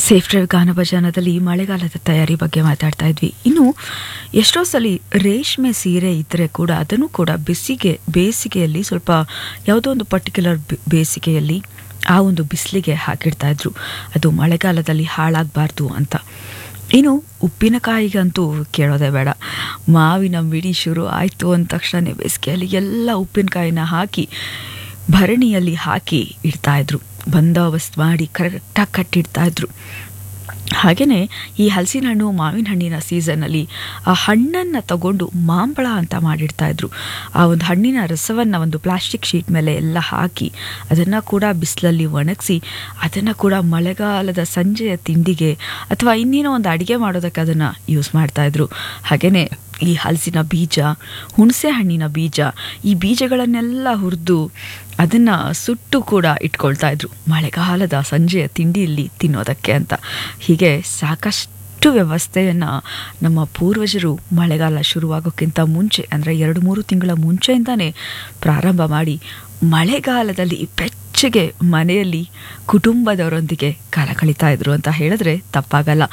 safe drive ಗಾನ ಭಜಾನದಲ್ಲಿ ಮಳೆಗಾಲದ ತಯಾರಿ ಬಗ್ಗೆ ಮಾತಾಡ್ತಾ ಇದ್ವಿ ಇನ್ನು ಎಷ್ಟೋ ಸಲ ರೇಷ್ಮೆ ಸೀರೆ ಇದ್ದರೆ ಕೂಡ ಅದನ್ನು ಕೂಡ ಬಿಸಿಗೆ ಬೇಸಿಗೆಯಲ್ಲಿ ಸ್ವಲ್ಪ ಯಾವುದೋ ಒಂದು ಪರ್ಟಿಕ್ಯುಲರ್ ಬೇಸಿಗೆಯಲ್ಲಿ ಆ ಒಂದು ಬಿಸಿಲಿಗೆ ಹಾಕಿಡ್ತಾ ಇದ್ರು ಅದು ಮಳೆಗಾಲದಲ್ಲಿ ಹಾಳಾಗಬಾರ್ದು ಅಂತ ಇನ್ನು ಉಪ್ಪಿನಕಾಯಿಗಂತೂ ಕೇಳೋದೇ ಬೇಡ ಮಾವಿನ ಮಿಡಿ ಶುರು ಆಯಿತು ಅಂದ ತಕ್ಷಣ ಬೇಸಿಗೆಯಲ್ಲಿ ಎಲ್ಲ ಉಪ್ಪಿನಕಾಯಿನ ಹಾಕಿ ಭರಣಿಯಲ್ಲಿ ಹಾಕಿ ಇಡ್ತಾ ಇದ್ರು ಬಂದೋಬಸ್ತ್ ಮಾಡಿ ಕರೆಕ್ಟಾಗಿ ಕಟ್ಟಿಡ್ತಾ ಇದ್ರು ಹಾಗೆಯೇ ಈ ಹಲಸಿನ ಹಣ್ಣು ಮಾವಿನ ಹಣ್ಣಿನ ಸೀಸನ್ನಲ್ಲಿ ಆ ಹಣ್ಣನ್ನು ತಗೊಂಡು ಮಾಂಬಳ ಅಂತ ಮಾಡಿಡ್ತಾ ಇದ್ರು ಆ ಒಂದು ಹಣ್ಣಿನ ರಸವನ್ನು ಒಂದು ಪ್ಲಾಸ್ಟಿಕ್ ಶೀಟ್ ಮೇಲೆ ಎಲ್ಲ ಹಾಕಿ ಅದನ್ನು ಕೂಡ ಬಿಸಿಲಲ್ಲಿ ಒಣಗಿಸಿ ಅದನ್ನು ಕೂಡ ಮಳೆಗಾಲದ ಸಂಜೆಯ ತಿಂಡಿಗೆ ಅಥವಾ ಇನ್ನೇನೋ ಒಂದು ಅಡುಗೆ ಮಾಡೋದಕ್ಕೆ ಅದನ್ನು ಯೂಸ್ ಮಾಡ್ತಾಯಿದ್ರು ಹಾಗೆಯೇ ಈ ಹಲಸಿನ ಬೀಜ ಹುಣಸೆ ಹಣ್ಣಿನ ಬೀಜ ಈ ಬೀಜಗಳನ್ನೆಲ್ಲ ಹುರಿದು ಅದನ್ನು ಸುಟ್ಟು ಕೂಡ ಇಟ್ಕೊಳ್ತಾ ಇದ್ರು ಮಳೆಗಾಲದ ಸಂಜೆಯ ತಿಂಡಿಯಲ್ಲಿ ತಿನ್ನೋದಕ್ಕೆ ಅಂತ ಹೀಗೆ ಸಾಕಷ್ಟು ವ್ಯವಸ್ಥೆಯನ್ನು ನಮ್ಮ ಪೂರ್ವಜರು ಮಳೆಗಾಲ ಶುರುವಾಗೋಕ್ಕಿಂತ ಮುಂಚೆ ಅಂದರೆ ಎರಡು ಮೂರು ತಿಂಗಳ ಮುಂಚೆಯಿಂದನೇ ಪ್ರಾರಂಭ ಮಾಡಿ ಮಳೆಗಾಲದಲ್ಲಿ ಬೆಚ್ಚಗೆ ಮನೆಯಲ್ಲಿ ಕುಟುಂಬದವರೊಂದಿಗೆ ಕಾಲ ಕಳೀತಾ ಇದ್ರು ಅಂತ ಹೇಳಿದ್ರೆ ತಪ್ಪಾಗಲ್ಲ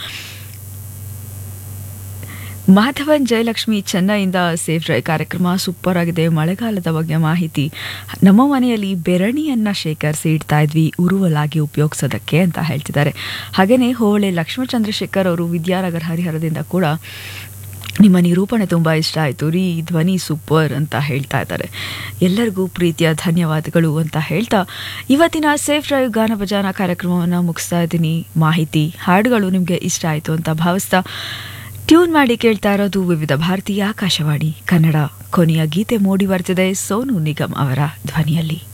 ಮಾಧವನ್ ಜಯಲಕ್ಷ್ಮಿ ಚೆನ್ನೈಯಿಂದ ಸೇಫ್ ಡ್ರೈ ಕಾರ್ಯಕ್ರಮ ಸೂಪರ್ ಆಗಿದೆ ಮಳೆಗಾಲದ ಬಗ್ಗೆ ಮಾಹಿತಿ ನಮ್ಮ ಮನೆಯಲ್ಲಿ ಬೆರಣಿಯನ್ನು ಶೇಖರಿಸಿ ಇಡ್ತಾ ಇದ್ವಿ ಉರುವಲಾಗಿ ಉಪಯೋಗಿಸೋದಕ್ಕೆ ಅಂತ ಹೇಳ್ತಿದ್ದಾರೆ ಹಾಗೆಯೇ ಹೋಳೆ ಲಕ್ಷ್ಮಣ ಚಂದ್ರಶೇಖರ್ ಅವರು ವಿದ್ಯಾನಗರ ಹರಿಹರದಿಂದ ಕೂಡ ನಿಮ್ಮ ನಿರೂಪಣೆ ತುಂಬ ಇಷ್ಟ ಆಯಿತು ರೀ ಧ್ವನಿ ಸೂಪರ್ ಅಂತ ಹೇಳ್ತಾ ಇದ್ದಾರೆ ಎಲ್ಲರಿಗೂ ಪ್ರೀತಿಯ ಧನ್ಯವಾದಗಳು ಅಂತ ಹೇಳ್ತಾ ಇವತ್ತಿನ ಸೇಫ್ ಡ್ರೈವ್ ಗಾನ ಭಜಾನ ಕಾರ್ಯಕ್ರಮವನ್ನು ಮುಗಿಸ್ತಾ ಇದ್ದೀನಿ ಮಾಹಿತಿ ಹಾಡುಗಳು ನಿಮಗೆ ಇಷ್ಟ ಆಯಿತು ಅಂತ ಭಾವಿಸ್ತಾ ಟ್ಯೂನ್ ಮಾಡಿ ಕೇಳ್ತಾ ಇರೋದು ವಿವಿಧ ಭಾರತೀಯ ಆಕಾಶವಾಣಿ ಕನ್ನಡ ಕೊನೆಯ ಗೀತೆ ಮೂಡಿ ಬರ್ತಿದೆ ಸೋನು ನಿಗಮ್ ಅವರ ಧ್ವನಿಯಲ್ಲಿ